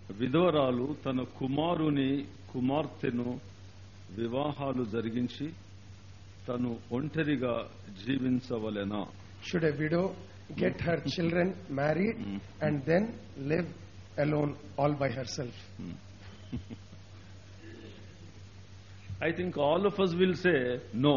విధవరాలు తన కుమారుని కుమార్తెను వివాహాలు జరిగించి తను ఒంటరిగా జీవించవలెనా Should a widow get her children married and then live alone all by herself? I think all of us will say no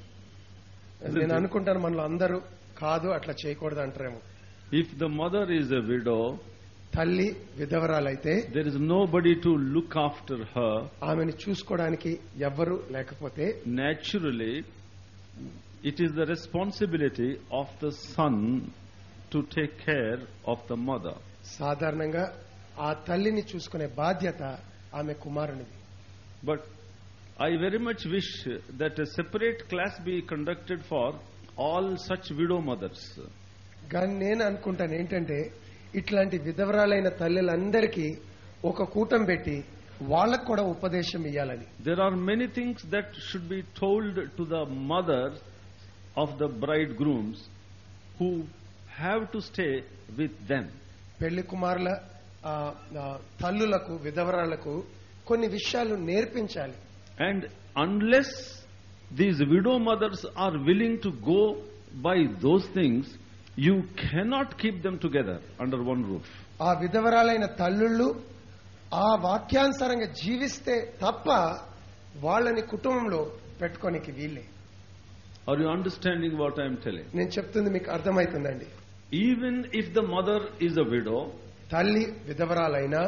నేను అనుకుంటాను మనలో అందరూ కాదు అట్లా చేయకూడదు అంటారేమో if the mother is a widow తల్లి విధవరాలైతే there is nobody to look after her ఆమెను చూసుకోవడానికి ఎవ్వరు లేకపోతే naturally it is the responsibility of the son to take care of the mother. సాధారణంగా ఆ తల్లిని చూసుకునే బాధ్యత ఆమె కుమారునిది But I very much wish that a separate class be conducted for all such widow mothers. కానీ నేను అనుకుంటాను ఏంటంటే ఇట్లాంటి విధవరాలైన తల్లులందరికీ ఒక కూటం పెట్టి వాళ్ళకు కూడా ఉపదేశం ఇవ్వాలని There are many things that should be told to the mother of the bridegrooms who have to stay with them. పెళ్లి కుమారుల ఆ, ఆ, తల్లులకు విధవరాలకు కొన్ని విషయాలు నేర్పించాలి And unless these widow mothers are willing to go by those things, you cannot keep them together under one roof. ఆ విధవరాలైన తల్లుళ్ళు ఆ వాక్యానుసారంగా జీవిస్తే తప్ప వాళ్ళని కుటుంబంలో పెట్టుకోనికి వీళ్ళే Are you understanding what I am telling? నేను చెప్తుంది మీకు అర్థమవుతుందండి Even if the mother is a widow, తల్లి విధవరాలైనా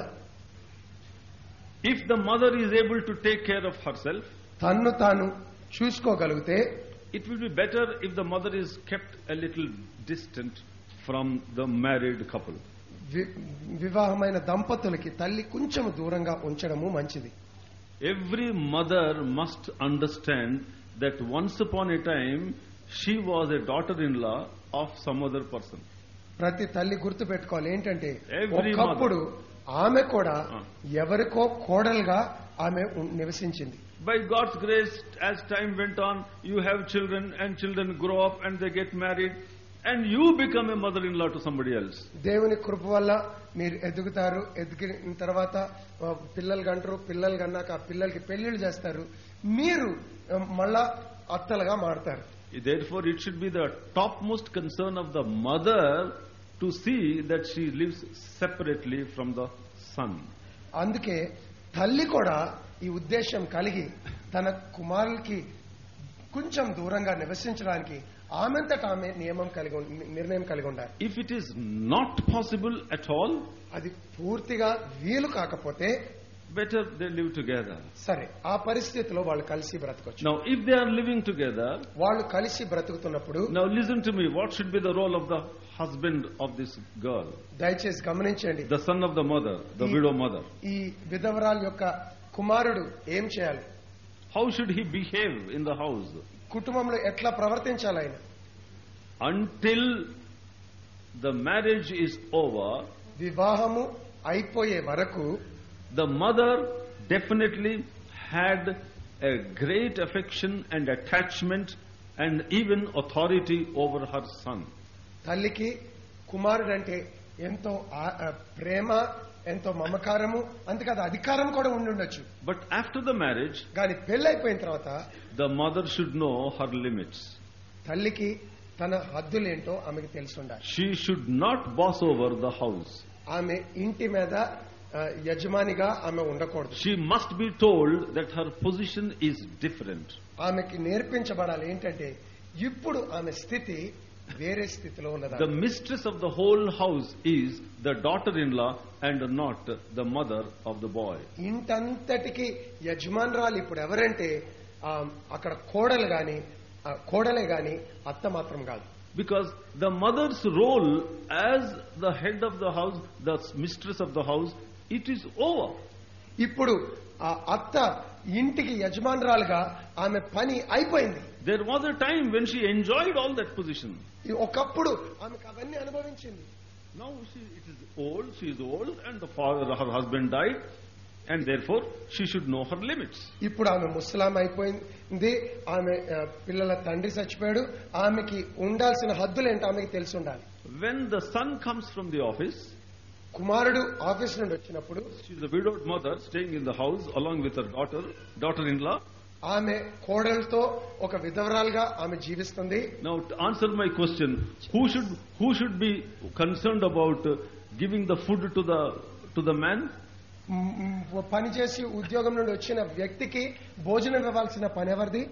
if the mother is able to take care of herself, తన్ను తాను చూసుకోగలిగితే it will be better if the mother is kept a little distant from the married couple. వి- వివాహమైన దంపతులకి తల్లి కొంచెం దూరంగా ఉంచడము మంచిది Every mother must understand that once upon a time she was a daughter-in-law of some other person. ప్రతి తల్లి గుర్తు పెట్టుకోవాలి ఏంటంటే Every ఒకప్పుడు ఆమె కూడా Ah. ఎవరికో కోడలుగా ఆమె ఉన్- నివసించింది By God's grace, as time went on, you have children and children grow up and they get married and you become a mother-in-law to somebody else. దేవుని కృప వల్ల మీరు ఎదుగుతారు ఎదిగిన తర్వాత ఆ, పిల్లలు కంటారు పిల్లలు కన్నాక ఆ పిల్లలకి పెళ్లిళ్ళు చేస్తారు మీరు ఆ, మళ్ళా అత్తలుగా మారతారు Therefore, it should be the topmost concern of the mother to see that she lives separately from the son. అందుకే తల్లి కూడా ఈ ఉద్దేశం కలిగి తన కుమారులకి కొంచెం దూరంగా నివసించడానికి ఆమెంతట ఆమె నియమం కలిగి ఉం- నిర్ణయం కలిగి ఉండాలి If it is not possible at all, అది పూర్తిగా వీలు కాకపోతే better they live together. సరే ఆ పరిస్థితిలో వాళ్ళు కలిసి బ్రతకొచ్చు Now, if they are living together, వాళ్ళు కలిసి బ్రతుకుతున్నప్పుడు now listen to me, what should be the role of the husband of this girl? దయచేసి గమనించండి The son of the mother, the He- widow mother. ఈ విధవరాల యొక్క కుమారుడు ఏం చేయాలి How should he behave in the house? కుటుంబంలో ఎట్లా ప్రవర్తించాలి ఆయన Until the marriage is over, వివాహము అయిపోయే వరకు the mother definitely had a great affection and attachment and even authority over her son. తల్లికి కుమారుడు అంటే ఎంతో ఆ- ఆ ప్రేమ ఎంతో మమకారము అంతేకాదు అధికారం కూడా ఉండి ఉండొచ్చు But after the marriage, కానీ పెళ్ళైపోయిన తర్వాత the mother should know her limits. తల్లికి తన హద్దులేంటో ఆమెకి తెలిసి ఉండాలి She should not boss over the house. ఆమె ఇంటి మీద ఆ, యజమానిగా ఆమె ఉండకూడదు She must be told that her position is different. ఆమెకి నేర్పించబడాలి ఏంటంటే ఇప్పుడు ఆమె స్థితి వేరే స్థితిలో ఉన్నదా The mistress of the whole house is the daughter-in-law and not the mother of the boy. ఇంటంతటికి యజమానురాలు ఇప్పుడు ఎవరంటే ఆ, అక్కడ కోడలు గాని ఆ, కోడలే గాని అత్త మాత్రం కాదు Because the mother's role as the head of the house, the mistress of the house, it is over. ఇప్పుడు ఆ అత్త ఇంటికి యజమానురాలుగా ఆమె పని అయిపోయింది There was a time when she enjoyed all that position. ఈ ఒకప్పుడు ఆమెకు అవన్నీ అనుభవించింది Now she it is old, she is old, and the father, her husband died, and therefore she should know her limits. ఇప్పుడు ఆమె ముసలాం అయిపోయింది ఆమె ఆ, పిల్లల తండ్రి చచ్చిపోయాడు ఆమెకి ఉండాల్సిన హద్దులేంటో ఆమెకి తెలిసి ఉండాలి When the son comes from the office, కుమారుడు ఆఫీస్ నుండి వచ్చినప్పుడు She's a widowed mother staying in the house along with her daughter, daughter-in-law. ఆమె కోడలతో ఒక విధవరాలుగా ఆమె జీవిస్తుంది Now, to answer my question, who should who should be concerned about uh, giving the food to the to the man? మ్, మ్, పనిచేసి ఉద్యోగం నుండి వచ్చిన వ్యక్తికి భోజనం ఇవ్వాల్సిన పని ఎవరిది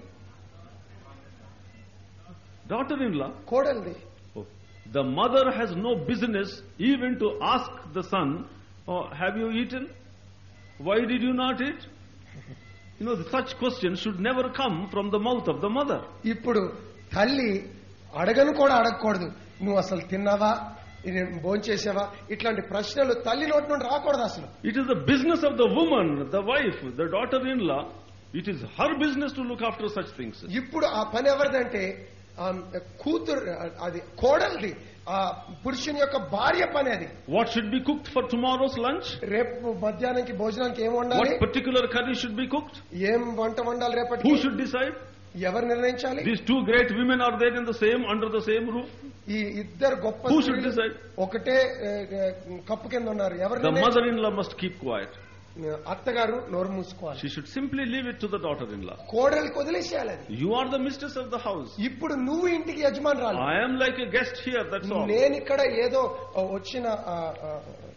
Daughter-in-law. కోడలిది Oh. The mother has no business even to ask the son, oh, "Have you eaten? Why did you not eat?" You know, such questions should never come from the mouth of the mother. ఇప్పుడు తల్లి అడగను కూడా అడగకూడదు నువ్వు అసలు తిన్నావా భోంచేసావా ఇట్లాంటి ప్రశ్నలు తల్లి నోటి నుండి రాకూడదు అసలు It is the business of the woman, the wife, the daughter-in-law. It is her business to look after such things. ఇప్పుడు ఆ పని ఎవరిదంటే ఆ కూతురు అది కోడలిది ఆ పురుషుని యొక్క భార్య పని అది What should be cooked for tomorrow's lunch? రేపు మధ్యాహ్నానికి భోజనానికి ఏం వండాలి What particular curry should be cooked? ఏం వంట వండాలి Who రేపటికి should decide? ఎవరు నిర్ణయించాలి These two great women are there in the same, under the same roof. ఈ ఇద్దరు గొప్ప Who should స్త్రీలు decide? ఒకటే ఏ, ఏ, కప్పు కింద ఉన్నారు ఎవరు The నిర్ణయించాలి? mother-in-law must keep quiet. అత్తగారు నోరు మూసుకోవాలి She should simply leave it to the daughter-in-law. కోడలికి వదిలేసేయాలి అది You are the mistress of the house. ఇప్పుడు నువ్వు ఇంటికి యజమానురాలు I am like a guest here, that's all. నేను ఇక్కడ ఏదో వచ్చిన ఆ, ఆ,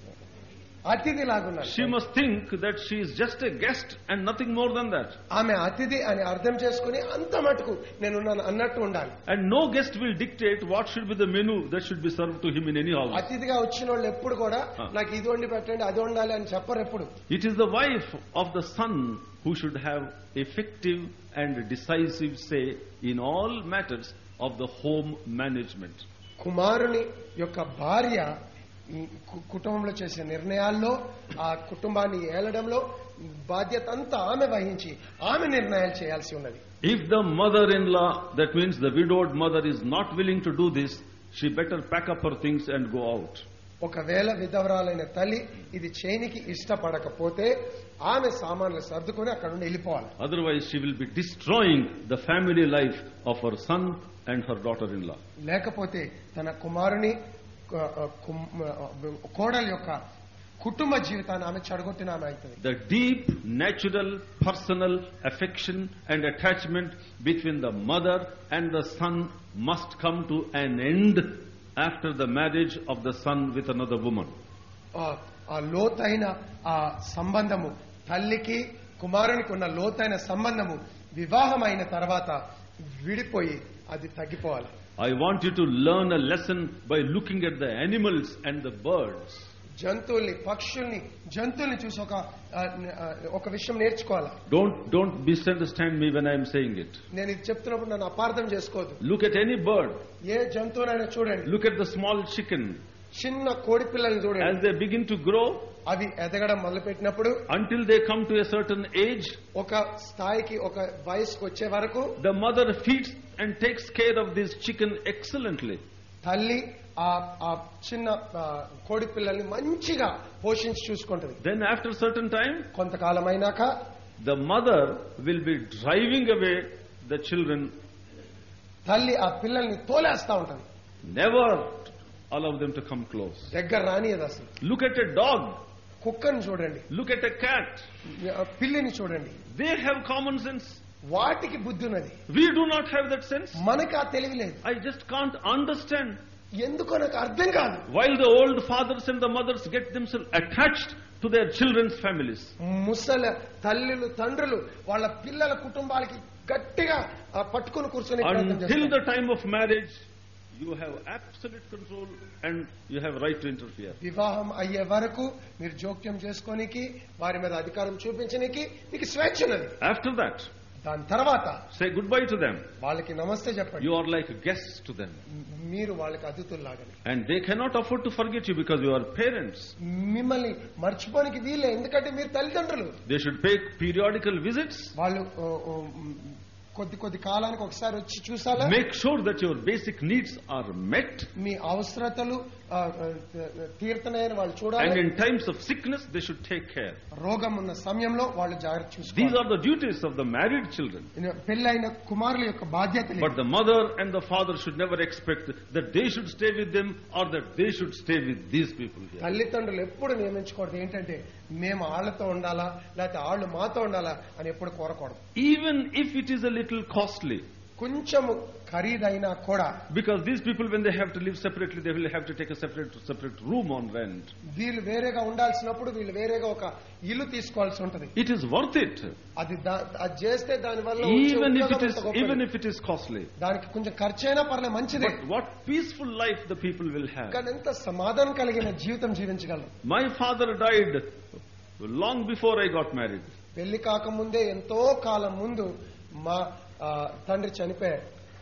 అతిథి లాగున్నాను She must think that she is just a guest and nothing more than that. ఆమె అతిథి అని అర్థం చేసుకుని అంత మటుకు నేనున్నాను అన్నట్టు ఉండాలి And no guest will dictate what should be the menu that should be served to him in any house. అతిథిగా వచ్చిన వాళ్ళు ఎప్పుడు కూడా Ah. నాకు ఇది వండి పెట్టండి అది వండాలి అని చెప్పరు ఎప్పుడు It is the wife of the son who should have effective and decisive say in all matters of the home management. కుమారుని యొక్క భార్య ఈ కు- కుటుంబంలో చేసే నిర్ణయాల్లో ఆ కుటుంబాన్ని ఏలడంలో బాధ్యత అంతా ఆమె వహించి ఆమె నిర్ణయాలు చేయాల్సి ఉన్నది If the mother-in-law, that means the widowed mother, is not willing to do this, she better pack up her things and go out. ఒకవేళ విధవరాలైన తల్లి ఇది చేయనికి ఇష్టపడకపోతే ఆమె సామాన్లు సర్దుకొని అక్కడ నుండి వెళ్ళిపోవాలి Otherwise, she will be destroying the family life of her son and her daughter-in-law. లేకపోతే తన కుమారుని కు- కుమ్- కోడలి యొక్క కుటుంబ జీవితాన్ని ఆమె చెడగొట్టిన ఆమె అవుతుంది The deep, natural, personal affection and attachment between the mother and the son must come to an end after the marriage of the son with another woman. ఆ- ఆ లోతైన ఆ సంబంధము తల్లికి కుమారునికి ఉన్న లోతైన సంబంధము వివాహమైన తర్వాత విడిపోయి అది తగ్గిపోవాలి I want you to learn a lesson by looking at the animals and the birds. జంతువుల్ని పక్షుల్ని జంతువుల్ని చూసి ఒక ఆ, ఆ, ఒక విషయం నేర్చుకోవాలి Don't, don't misunderstand me when I am saying it. నేను ఇది చెప్తున్నప్పుడు నన్ను అపార్థం చేసుకోవద్దు Look at any bird. ఏ జంతువునైనా చూడండి Look at the small chicken. చిన్న కోడి పిల్లల్ని As చూడండి they begin to grow, అవి ఎదగడం మొదలుపెట్టినప్పుడు until they come to a certain age, ఒక స్థాయికి ఒక వయసుకు వచ్చే వరకు the mother feeds and takes care of this chicken excellently. తల్లి ఆ ఆ చిన్న ఆ, కోడి పిల్లల్ని మంచిగా పోషించి చూసుకుంటది Then after certain time, కొంతకాలం అయినాక the mother will be driving away the children, తల్లి ఆ పిల్లల్ని తోలేస్తా ఉంటది never allow them to come close. దగ్గర రానియదు అసలు Look at a dog, కుక్కని చూడండి look at a cat. ఆ పిల్లిని చూడండి They have common sense. వాటికి బుద్ధి ఉన్నది We do not have that sense. మనకు ఆ తెలివి లేదు I just can't understand. ఎందుకో నాకు అర్థం కాదు While the old fathers and the mothers get themselves attached to their children's families, ముసల తల్లులు తండ్రులు వాళ్ళ పిల్లల కుటుంబాలకి గట్టిగా ఆ, పట్టుకొని కూర్చొని ప్రయత్నం until చేస్తారు. the time of marriage, you have absolute control and you have right to interfere. వివాహం అయ్యే వరకు మీరు జోక్యం చేసుకోనికి వారి మీద అధికారం చూపించడానికి మీకు స్వేచ్ఛ ఉన్నది After that, దాని తర్వాత say goodbye to them. వాళ్ళకి నమస్తే చెప్పండి You are like guests to them. మీరు వాళ్ళకి అతిథుల్లాగని And they cannot afford to forget you because you are parents. మిమ్మల్ని మర్చిపోనికి వీలే ఎందుకంటే మీరు తల్లిదండ్రులు They should pay periodical visits. వాళ్ళు ఓ, ఓ, మ్, కొద్ది కొద్ది కాలానికి ఒకసారి వచ్చి చూసాలా Make sure that your basic needs are met. మీ అవసరతలు ఆ, ఆ, తీరుతున్నాయని వాళ్ళు And చూడాలి in times of sickness, they should take care. రోగం ఉన్న సమయంలో వాళ్ళు జాగ్రత్త These చూసుకోవాలి are the duties of the married children. పెళ్ళైన కుమారుల యొక్క బాధ్యతలు But the mother and the father should never expect that they should stay with them or that they should stay with these people here. తల్లిదండ్రులు ఎప్పుడు నియమించకూడదు ఏంటంటే మేము వాళ్ళతో ఉండాలా లేకపోతే వాళ్ళు మాతో ఉండాలా అని ఎప్పుడు కోరకూడదు Even if it is a little costly, కొంచెము ఖరీదైనా కూడా because these people, when they have to live separately, they will have to take a separate separate room on rent. వీళ్ళు వేరేగా ఉండాల్సినప్పుడు వీళ్ళు వేరేగా ఒక ఇల్లు తీసుకోవాల్సి ఉంటది It is worth it, అది దా- అది చేస్తే దాని వల్ల వచ్చే even if ఉపయోగం it is ఎంత గొప్పది. even if it is costly. దానికి కొంచెం ఖర్చైనా పర్లేదు మంచిదే But what peaceful life the people will have. కానీ ఎంత సమాధానం కలిగిన జీవితం జీవించగలరు My father died long before I got married. పెళ్లి కాకముందే ఎంతో కాలం ముందు మా ఆ, తండ్రి చనిపోయారు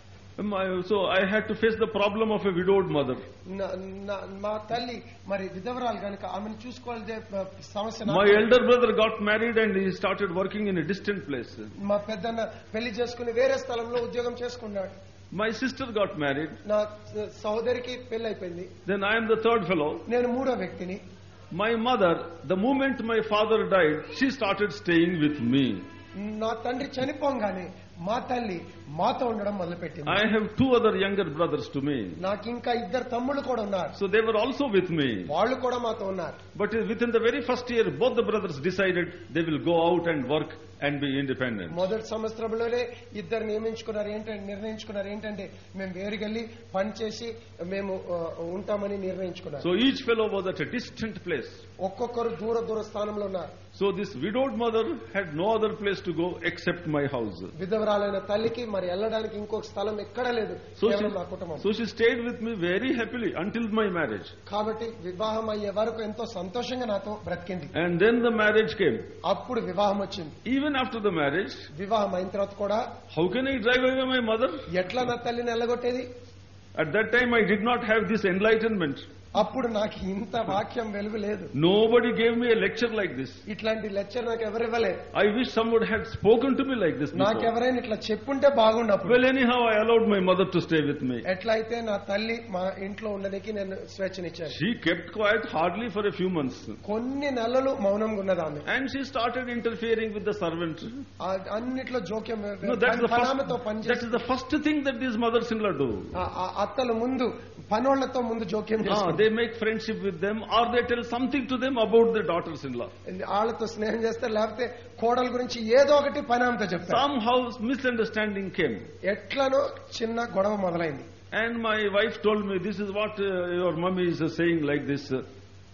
My, so I had to face the problem of a widowed mother. నా- నా- మా తల్లి మరి విధవరాలు కనుక ఆమెను చూసుకోవాల్సిన సమస్య నాకు. My elder brother got married and he started working in a distant place. మా పెద్దన్న పెళ్లి చేసుకుని వేరే స్థలంలో ఉద్యోగం చేసుకున్నాడు My sister got married. నా సహోదరికి పెళ్లి అయిపోయింది Then I am the third fellow. నేను మూడో వ్యక్తిని My mother, the moment my father died, she started staying with me. నా తండ్రి చనిపోగానే మా తల్లి మాతో ఉండడం మొదలుపెట్టింది I have two other younger brothers to me. నాకు ఇంకా ఇద్దరు తమ్ముళ్ళు కూడా ఉన్నారు So they were also with me. వాళ్ళు కూడా మాతో ఉన్నారు But within the very first year, both the brothers decided they will go out and work and be independent. మొదటి సంవత్సరంలోనే ఇద్దరు నియమించుకున్నారు ఏంటంటే నిర్ణయించుకున్నారు ఏంటంటే మేము వేరుకెళ్ళి పని చేసి మేము ఆ, ఉంటామని నిర్ణయించుకున్నారు So each fellow was at a distant place. ఒక్కొక్కరు దూర దూర స్థానంలో ఉన్నారు So this widowed mother had no other place to go except my house. విధవరాలైన తల్లికి మరి వెళ్ళడానికి ఇంకొక స్థలం ఎక్కడ లేదు So she, కేవలం నా కుటుంబం so she stayed with me very happily until my marriage. కాబట్టి వివాహం అయ్యే వరకు ఎంతో సంతోషంగా నాతో బ్రతికింది And then the marriage came. అప్పుడు వివాహం వచ్చింది Even after the marriage, వివాహం అయిన తర్వాత కూడా how can I drive away my mother? ఎట్లా నా తల్లిని వెళ్ళగొట్టేది At that time, I did not have this enlightenment. అప్పుడు నాకు ఇంత వాక్యం వెలుగు లేదు Nobody gave me a lecture like this. ఇట్లాంటి లెక్చర్ నాకు ఎవరు ఇవ్వలేదు I wish someone had spoken to me like this before. నాకెవరైనా ఇట్లా చెప్పుంటే బాగుండప్పుడు Well, anyhow, I allowed my mother to stay with me. ఎట్లయితే నా తల్లి మా ఇంట్లో ఉండడానికి నేను స్వేచ్ఛనిచ్చాను She kept quiet hardly for a few months. కొన్ని నెలలు మౌనంగా ఉన్నది ఆమె And she started interfering with the servant. ఆ అన్నిట్లో జోక్యం No, that's the పనామతో first, that పనిచేసి is the first thing that these mothers-in-law do. ఆ- ఆ అత్తలు ముందు పనోళ్లతో ముందు జోక్యం Ah, చేసుకుంటారు they make friendship with them or they tell something to them about their daughters-in-law. వాళ్ళతో స్నేహం చేస్తారు లేకపోతే కోడల గురించి ఏదో ఒకటి పనామతో చెప్తారు Somehow misunderstanding came. ఎట్లనో చిన్న గొడవ మొదలైంది And my wife told me, this is what uh, your mummy is uh, saying like this. Uh,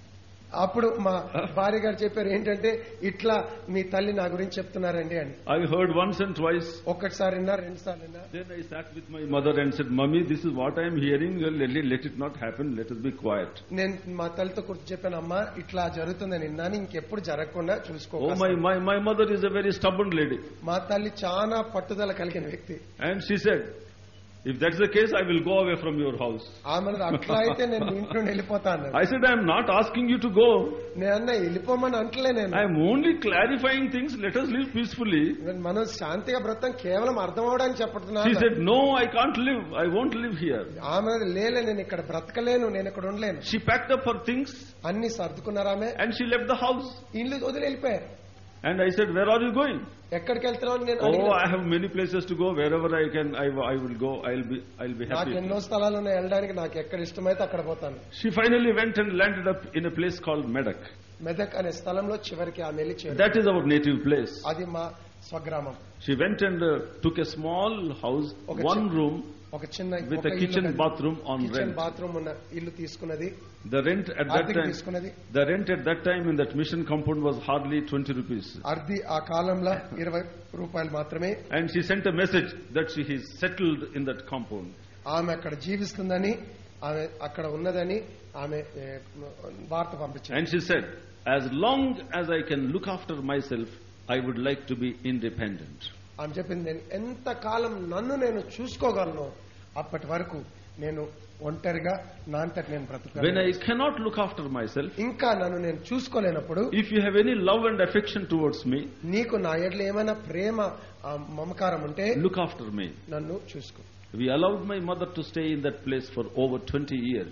అప్పుడు మా భార్య గారు చెప్పారు ఏంటంటే ఇట్లా మీ తల్లి నా గురించి చెప్తున్నారండి అని I heard once and twice. ఒక్కటిసారి విన్నా రెండు సార్లు విన్నా Then I sat with my mother and said, Mummy, this is what I am hearing. Let, let it not happen. Let us be quiet. నేను మా తల్లితో గుర్తు చెప్పాను అమ్మా ఇట్లా జరుగుతుందని విన్నాను ఇంకెప్పుడు జరగకుండా చూసుకో Oh, my, my, my mother is a very stubborn lady. మా తల్లి చాలా పట్టుదల కలిగిన వ్యక్తి And she said, if that's the case, I will go away from your house. ఆమె అట్లా అయితే నేను మీ ఇంట్లో వెళ్ళిపోతాను I said, I am not asking you to go. నేను అన్న వెళ్ళిపోమని అంటలే నేను I am only clarifying things. Let us live peacefully. మనం శాంతిగా బ్రతం కేవలం అర్థం అవడానికి She చెప్పడుతున్నాను said, no, I can't live. I won't live here. ఆమె లేలే నేను ఇక్కడ బ్రతకలేను నేను ఇక్కడ ఉండలేను She packed up her things అన్ని సర్దుకున్నారు ఆమె and she left the house. ఇల్లు వదిలి వెళ్ళిపోయారు And I said, where are you going? ఎక్కడికి వెళ్తున్నావు నేను Oh, అడిగాను. I have many places to go. Wherever I can, I, I will go. I'll be, I'll be నాకు happy. ఎన్నో స్థలాలు ఉన్నాయి వెళ్ళడానికి నాకు ఎక్కడ ఇష్టమైతే అక్కడ పోతాను She finally went and landed up in a place called Medak. Medak అనే స్థలంలో చివరికి ఆమె వెళ్ళి చేరు That is our native place. అది మా స్వగ్రామం She went and uh, took a small house, Okay, one sir. room, ఒక చిన్న with a kitchen bathroom on kitchen rent. Bathroom ఉన్న ఇల్లు తీసుకున్నది The rent at that అద్దెకి time, తీసుకున్నది the rent at that time in that mission compound was hardly 20 rupees. అర్ధి ఆ కాలంలో ఇరవై రూపాయలు మాత్రమే And she sent a message that she is settled in that compound. ఆమె అక్కడ జీవిస్తుందని ఆమె అక్కడ ఉన్నదని ఆమె ఏ, వార్త పంపించారు And she said, as long as I can look after myself, I would like to be independent. ఆమె చెప్పింది నేను ఎంత కాలం నన్ను నేను చూసుకోగలను అప్పటి వరకు నేను ఒంటరిగా నా అంతటి నేను When బ్రతుకుతాను I cannot look after myself, ఇంకా నన్ను నేను చూసుకోలేనప్పుడు if you have any love and affection towards me, నీకు నా ఎడ్ల ఏమైనా ప్రేమ ఆ, మమకారం ఉంటే look after me. నన్ను చూసుకో We allowed my mother to stay in that place for over 20 years.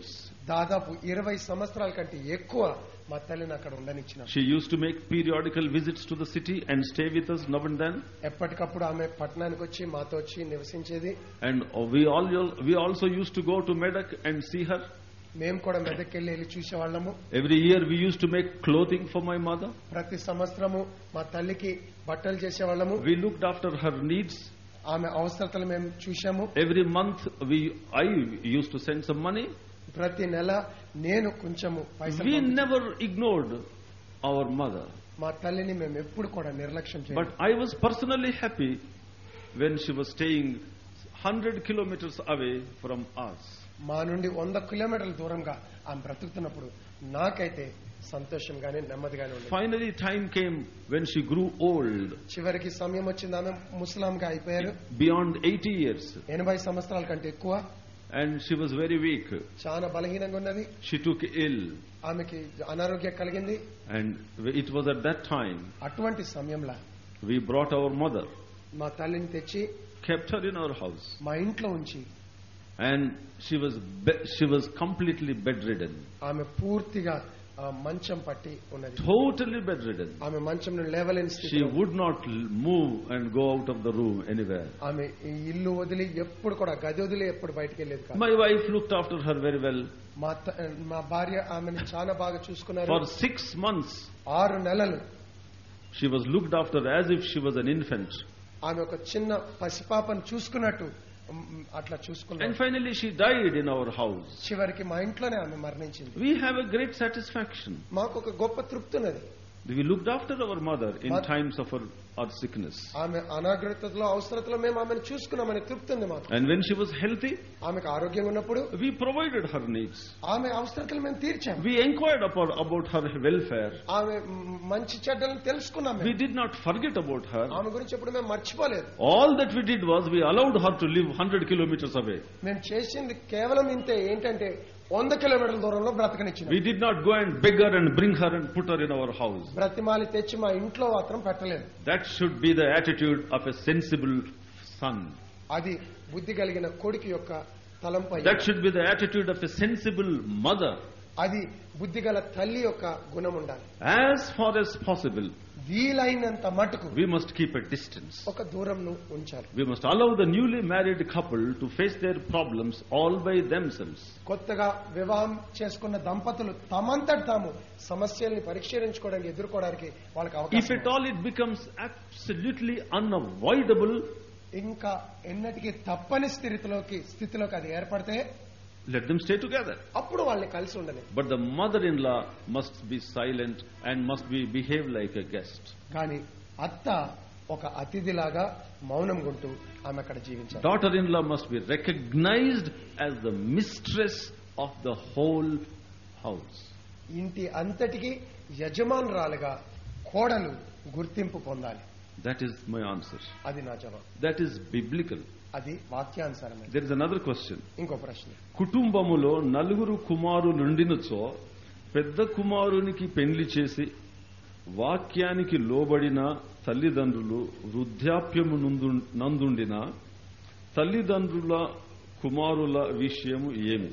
దాదాపు ఇరవై సంవత్సరాల కంటే ఎక్కువ మా తల్లిని అక్కడ ఉండనిచ్చిన She used to make periodical visits to the city and stay with us now and then. ఎప్పటికప్పుడు ఆమె పట్టణానికి వచ్చి మాతో వచ్చి నివసించేది And uh, we all we also used to go to Medak and see her. మేము కూడా మెదక్కెళ్ళి వెళ్ళి చూసేవాళ్ళము Every year we used to make clothing for my mother. ప్రతి సంవత్సరము మా తల్లికి బట్టలు చేసేవాళ్ళము We looked after her needs. ఆమె అవసరతలు మేము చూశాము Every month we I used to send some money. ప్రతి నెల నేను కొంచెము పైసలు We పంపించే- never ignored our mother. మా తల్లిని మేము ఎప్పుడు కూడా నిర్లక్ష్యం But చేయాలి I was personally happy when she was staying 100 kilometers away from us. మా నుండి వంద కిలోమీటర్ల దూరంగా ఆమె బ్రతుకుతున్నప్పుడు నాకైతే సంతోషంగానే నెమ్మదిగానే ఉంది Finally, time came when she grew old, చివరికి సమయం వచ్చింది ఆమె ముస్లాంగా అయిపోయారు beyond 80 years, ఎనభై సంవత్సరాల కంటే ఎక్కువ and she was very weak. చాలా బలహీనంగా ఉన్నది She took ill, ఆమెకి అనారోగ్యం కలిగింది and it was at that time అటువంటి సమయంలో we brought our mother, మా తల్లిని తెచ్చి kept her in our house, మా ఇంట్లో ఉంచి and she was be- she was completely bedridden, ఆమె పూర్తిగా ఆ, మంచం పట్టి ఉన్నది totally bedridden. ఆమె మంచం నుండి లేవలేని She స్థితిలో would not l- move and go out of the room anywhere. ఆమె ఈ ఇల్లు వదిలి ఎప్పుడు కూడా గది వదిలి ఎప్పుడు బయటికి వెళ్ళేది కాదు My wife looked after her very well. మా త- మా భార్య ఆమెను చాలా బాగా చూసుకున్నారు For six months, ఆరు నెలలు she was looked after as if she was an infant. ఆమె ఒక చిన్న పసిపాపను చూసుకున్నట్టు మ్, అట్లా And చూసుకున్నారు finally, she died in our house. చివరికి మా ఇంట్లోనే ఆమె మరణించింది We have a great satisfaction. మాకు ఒక గొప్ప తృప్తి ఉన్నది We looked after our mother in But- times of her, our sickness. ఆమె అనాగ్రతలో అవసరతలో మేము ఆమెను చూసుకున్నామని తృప్తి ఉంది మాకు And when she was healthy, ఆమెకు ఆరోగ్యంగా ఉన్నప్పుడు we provided her needs. ఆమె అవసరతలు మేము తీర్చాము We inquired about, about her welfare. ఆమె మ్, మంచి చెడ్డలను తెలుసుకున్నాం We మేము. did not forget about her. ఆమె గురించి ఎప్పుడు మేము మర్చిపోలేదు All that we did was we allowed her to live 100 kilometers away. మేము చేసింది కేవలం ఇంతే ఏంటంటే వంద కిలోమీటర్ల దూరంలో బ్రతకనిచ్చిన We did not go and beg her and bring her and put her in our house. బ్రతిమాలి తెచ్చి మా ఇంట్లో మాత్రం పెట్టలేదు That should be the attitude of a sensible son. అది బుద్ధి కలిగిన కొడుకు యొక్క తలంపై That should be the attitude of a sensible mother. అది బుద్ధి గల తల్లి యొక్క గుణం ఉండాలి As far as possible, వీలైనంత మటుకు we must keep a distance. ఒక దూరంను ఉంచాలి We must allow the newly married couple to face their problems all by themselves. కొత్తగా వివాహం చేసుకున్న దంపతులు తమంతట తాము సమస్యల్ని పరిష్కరించుకోవడానికి ఎదుర్కోవడానికి వాళ్ళకి If అవకాశం at all it becomes absolutely unavoidable, ఇంకా ఎన్నటికీ తప్పని స్థితిలోకి స్థితిలోకి అది ఏర్పడితే let them stay together. అప్పుడు వాళ్ళని కలిసి ఉండలేదు But the mother-in-law must be silent and must be behave like a guest. కానీ అత్త ఒక అతిథిలాగా మౌనం గుంటూ ఆమె అక్కడ జీవించారు Daughter-in-law must be recognized as the mistress of the whole house. ఇంటి అంతటికి యజమానురాలుగా కోడలు గుర్తింపు పొందాలి That is my answer. అది నా జవాబు That is biblical. అది వాక్యానుసారమైనది There is another question. ఇంకో ప్రశ్న కుటుంబములో నలుగురు కుమారులుండినచో పెద్ద కుమారునికి పెండ్లి చేసి వాక్యానికి లోబడిన తల్లిదండ్రులు వృద్ధాప్యము నందు- నందుండిన తల్లిదండ్రుల కుమారుల విషయము ఏమి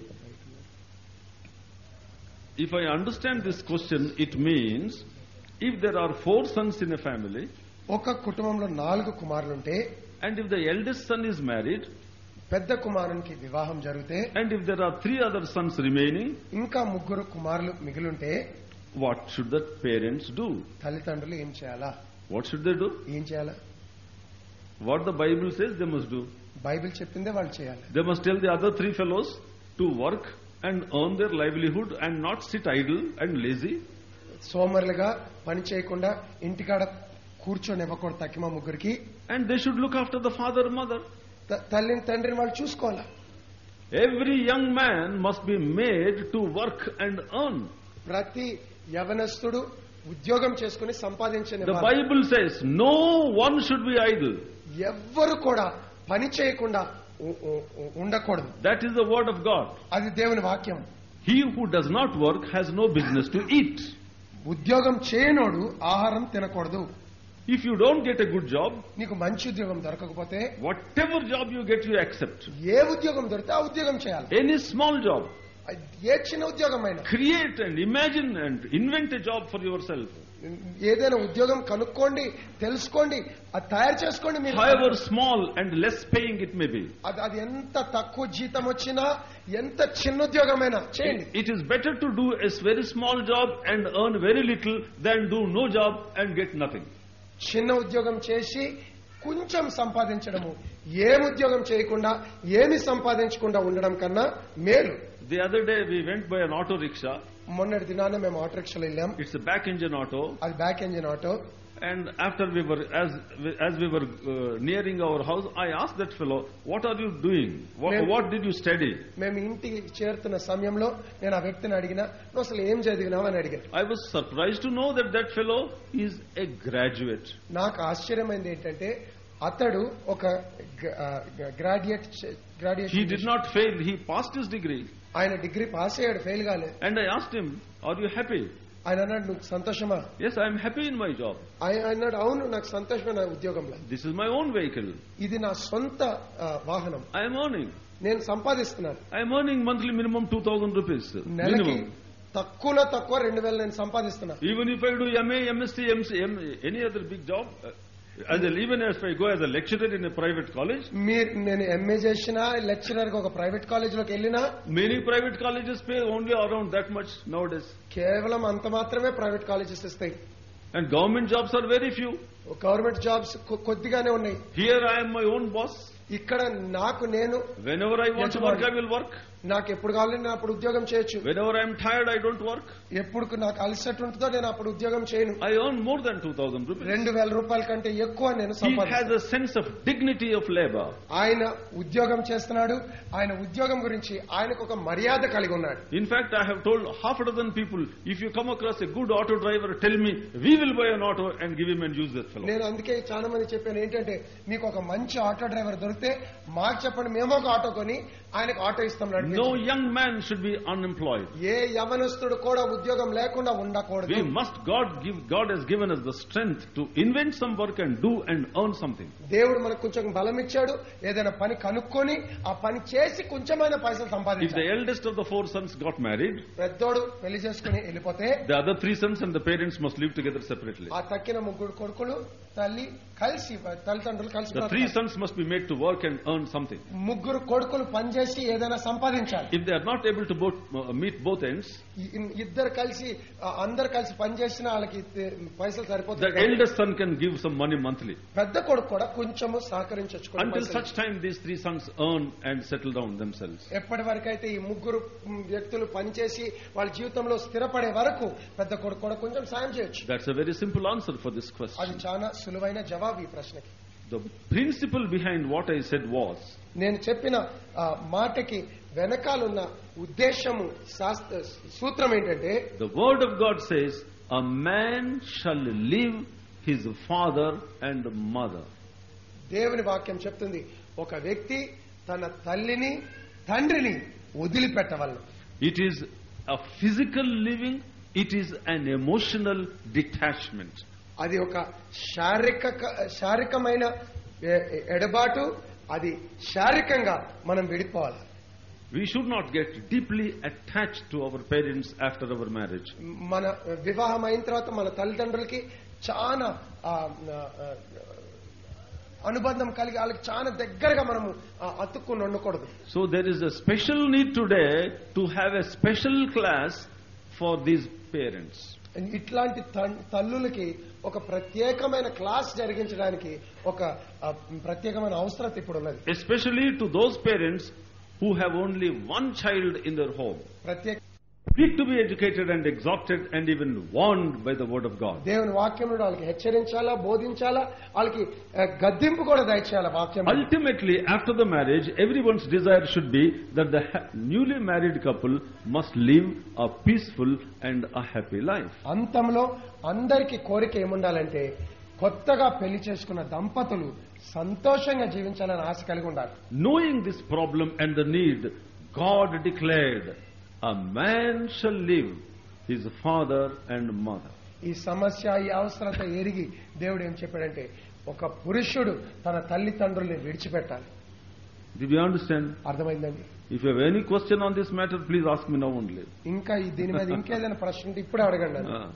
If I understand this question, it means if there are four sons in a family ఒక కుటుంబంలో నాలుగు కుమారులుంటే and if the eldest son is married పెద్ద కుమారునికి వివాహం జరిగితే and if there are three other sons remaining, ఇంకా ముగ్గురు కుమారులు మిగిలుంటే what should the parents do? తల్లిదండ్రులు ఏం చేయాలా What should they do? ఏం చేయాలా What the Bible says they must do. Bible చెప్పిందే వాళ్ళు చేయాలి They must tell the other three fellows to work and earn their livelihood and not sit idle and lazy. సోమరులుగా పని చేయకుండా ఇంటికాడ కూర్చొని ఇవ్వకూడదు తక్కిమ ముగ్గురికి And they should look after the father mother. త- తల్లిని తండ్రిని వాళ్ళు చూసుకోవాలా Every young man must be made to work and earn. ప్రతి యవనస్తుడు ఉద్యోగం చేసుకుని సంపాదించని The వారు. Bible says no one should be idle. ఎవ్వరు కూడా పని చేయకుండా ఉ- ఉ- ఉ- ఉండకూడదు That is the word of God. అది దేవుని వాక్యం He who does not work has no business to eat. ఉద్యోగం చేయనోడు ఆహారం తినకూడదు If you don't get a good job, నీకు మంచి ఉద్యోగం దొరకకపోతే whatever job you get, you accept. ఏ ఉద్యోగం దొరికితే ఆ ఉద్యోగం చేయాలి Any small job. ఏ చిన్న ఉద్యోగమైనా Create and imagine and invent a job for yourself. ఏదైనా ఉద్యోగం కనుక్కోండి తెలుసుకోండి అది తయారు చేసుకోండి మీరు However small and less paying it may be. అది అది ఎంత తక్కువ జీతం వచ్చినా ఎంత చిన్న ఉద్యోగమైనా చేయండి It is better to do a very small job and earn very little than do no job and get nothing. చిన్న ఉద్యోగం చేసి కొంచెం సంపాదించడము ఏం ఉద్యోగం చేయకుండా ఏమి సంపాదించకుండా ఉండడం కన్నా మేలు The other day we went by an auto rickshaw. మొన్నటి దినాన మేము ఆటో రిక్షాలో వెళ్ళాం It's a back engine auto. అది back engine auto And after we were, as we, as we were uh, nearing our house, I asked that fellow, "What are you doing? What, Ma'am. what did you study?" మేము ఇంటికి చేరుతున్న సమయంలో నేను ఆ వ్యక్తిని అడిగినా నువ్వు అసలు ఏం చదివినావు అని అడిగాను I was surprised to know that that fellow is a graduate. నాకు ఆశ్చర్యమైంది ఏంటంటే అతడు ఒక graduate He graduation did not fail. He passed his degree. ఆయన డిగ్రీ పాస్ అయ్యాడు ఫెయిల్ కాలేదు And I asked him, "Are you happy?" ఆయన అన్నాడు నువ్వు సంతోషమా Yes, I am happy in my job. ఆయన అన్నాడు అవును నాకు సంతోషమే నా ఉద్యోగంలో This is my own vehicle. ఇది నా సొంత ఆ, వాహనం I am earning. నేను సంపాదిస్తున్నాను I am earning monthly minimum 2000 rupees. నెలకి Minimum. తక్కువలో తక్కువ రెండు వేలు నేను సంపాదిస్తున్నాను Even if I do MA, MSc, MC, M, any other big job, uh, as a, even if I go as a lecturer in a private college, మీరు నేను MA చేసినా lecturer గా ఒక ప్రైవేట్ కాలేజ్ లోకి వెళ్ళినా many private colleges pay only around that much nowadays. కేవలం అంత మాత్రమే ప్రైవేట్ కాలేజెస్ ఇస్తాయి And government jobs are very few. Government jobs కొద్దిగానే ఉన్నాయి Here I am my own boss. ఇక్కడ నాకు నేను Whenever I want to Yes, work, ma'am. I will work. నాకు ఎప్పుడు కావాలని నేను అప్పుడు ఉద్యోగం చేయొచ్చు Whenever I am tired, I don't work. ఎప్పుడు నాకు అలసట ఉంటుందో నేను అప్పుడు ఉద్యోగం చేయను I earn more than 2000 rupees. రెండు వేల రూపాయల కంటే ఎక్కువ నేను He సంపాదిస్తాను has a sense of dignity of labor. ఆయన ఉద్యోగం చేస్తున్నాడు ఆయన ఉద్యోగం గురించి ఆయనకు ఒక మర్యాద కలిగి ఉన్నాడు In fact, I have told half a dozen people, if you come across a good auto driver, tell me, we will buy an auto and give him and use that fellow. నేను అందుకే చాలా మంది చెప్పాను ఏంటంటే మీకు ఒక మంచి auto driver దొరికితే మాకు చెప్పండి మేము ఒక ఆటో కొని ఆయనకు ఆటో ఇస్తాం నడిపించండి. No young man should be unemployed. ఏ యవనస్తుడు కూడా ఉద్యోగం లేకుండా ఉండకూడదు We must, God give, God has given us the strength to invent some work and do and earn something. దేవుడు మనకు కొంచెం బలం ఇచ్చాడు ఏదైనా పని కనుక్కొని ఆ పని చేసి కొంచెమైన పైసలు If the సంపాదించాలి eldest of the four sons got married, పెద్దోడు పెళ్లి చేసుకుని వెళ్ళిపోతే the other three sons and the parents must live together separately. ఆ తక్కిన ముగ్గురు కొడుకులు తల్లి కలిసి తల్లిదండ్రులు కలిసి The three బ్రతకాలి. sons must be made to work and earn something. ముగ్గురు కొడుకులు పనిచేసి ఏదైనా సంపాదించాలి If they are not able to both, uh, meet both ends, ఇ- ఇద్దరు కలిసి ఆ, అందరు కలిసి పనిచేసిన వాళ్ళకి తె- పైసలు the సరిపోతాయి eldest son can give some money monthly. పెద్ద కొడుకు కూడా కొంచెము సహకరించవచ్చు కొన్ని Until పైసలు. such time, these three sons earn and settle down themselves. ఎప్పటి వరకు అయితే ఈ ముగ్గురు మ్, వ్యక్తులు పనిచేసి వాళ్ళ జీవితంలో స్థిరపడే వరకు పెద్ద కొడుకు కూడా కొంచెం సాయం చేయొచ్చు That's a very simple answer for this అది question. చాలా సులువైన జవాబు ఈ ప్రశ్నకి The principle behind what I said was నేను చెప్పిన ఆ, మాటకి వెనకాలన్న ఉద్దేశము శాస్త్ర సూత్రం ఏంటంటే the word of God says, A man shall leave his father and mother. దేవుని వాక్యం చెప్తుంది ఒక వ్యక్తి తన తల్లిని తండ్రిని వదిలిపెట్టవలను It is a physical living, it is an emotional detachment. అది ఒక శారీరక శారీరకమైన ఎ- ఎడబాటు అది శారీరకంగా మనం విడిపోవాలి We should not get deeply attached to our parents after our marriage. మన వివాహం అయిన తర్వాత మన తల్లిదండ్రులకి చాలా ఆ, ఆ, అనుబంధం కలిగి వాళ్ళకి చాలా దగ్గరగా మనము ఆ, అతుక్కుని ఉండకూడదు So there is a special need today to have a special class for these parents. ఇట్లాంటి తన్- తల్లులకి ఒక ప్రత్యేకమైన క్లాస్ జరిగించడానికి ఒక ఆ, ప్రత్యేకమైన అవసరం ఇప్పుడు ఉన్నది Especially to those parents who have only one child in their home. ప్రత్యేక Need to be educated and exhorted and even warned by the word of God. దేవుని వాక్యం నుండి వాళ్ళకి హెచ్చరించాలా బోధించాలా వాళ్ళకి ఆ, గద్దింపు కూడా దయచేయాలి వాక్యం నుండి. Ultimately, after the marriage, everyone's desire should be that the ha- newly married couple must live a peaceful and a happy life. అంతంలో అందరికి కోరిక ఏముండాలంటే కొత్తగా పెళ్లి చేసుకున్న దంపతులు సంతోషంగా జీవించాలని ఆశ కలిగి ఉండాలి Knowing this problem and the need, God declared, a man shall leave his father and mother. ఈ సమస్య ఈ అవసరత ఎరిగి దేవుడు ఏం చెప్పాడంటే ఒక పురుషుడు తన తల్లిదండ్రుల్ని విడిచిపెట్టాలి Did you understand? అర్థమైందండి If you have any question on this matter, please ask me now only. ఇంకా ఈ దీని మీద ఇంకేదైనా ప్రశ్న ఉంటే ఇప్పుడే అడగండి నన్ను. Ah.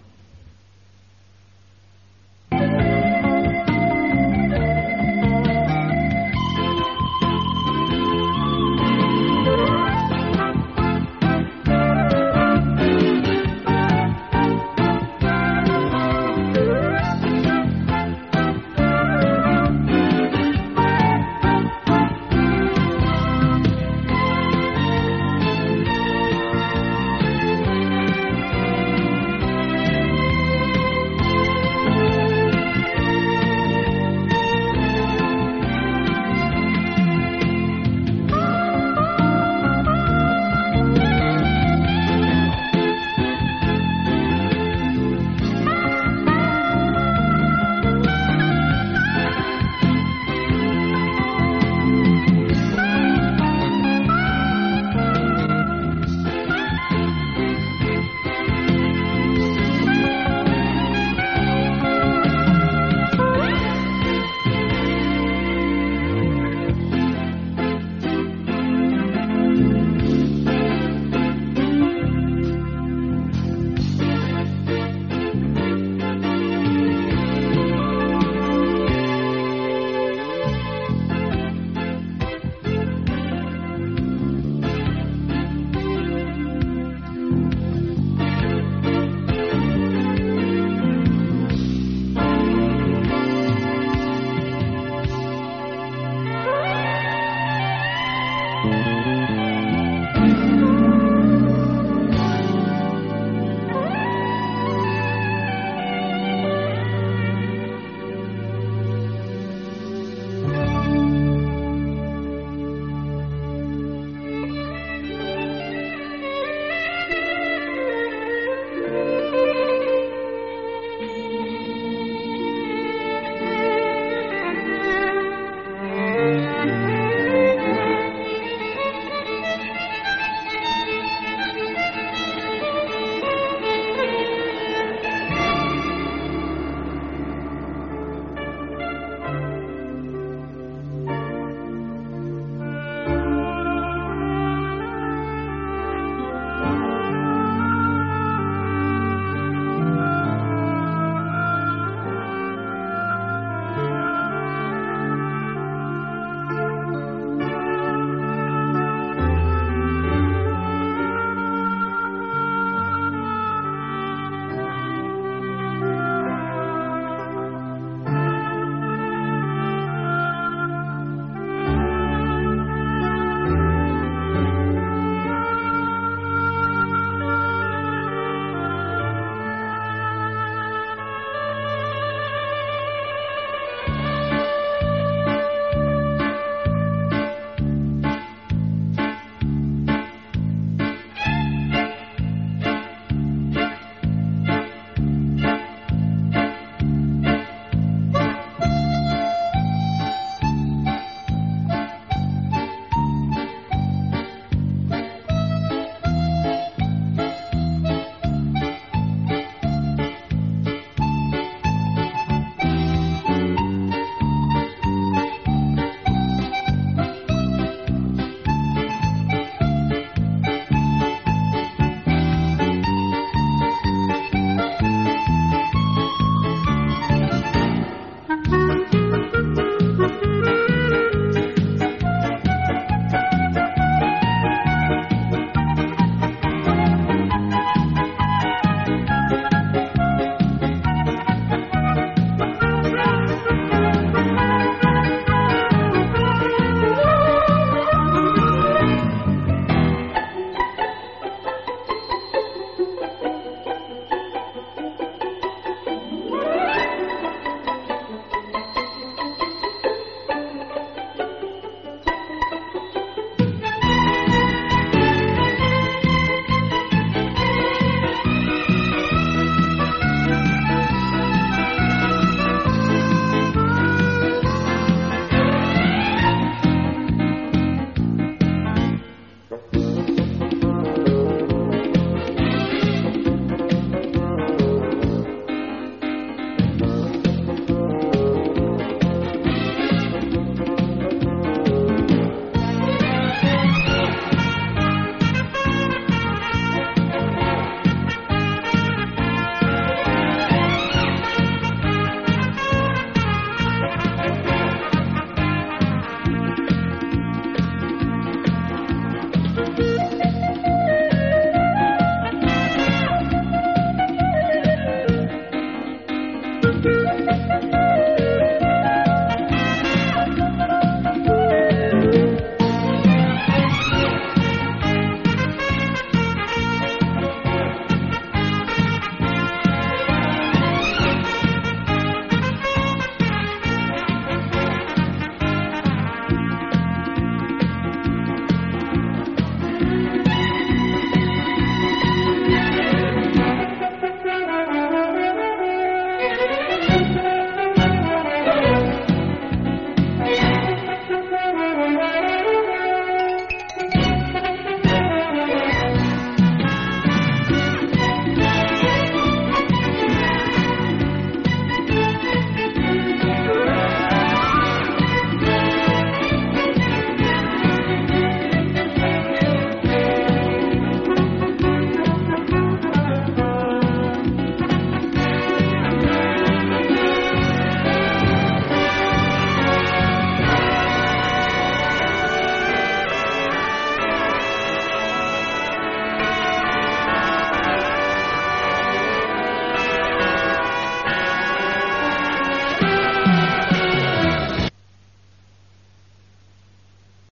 Amen.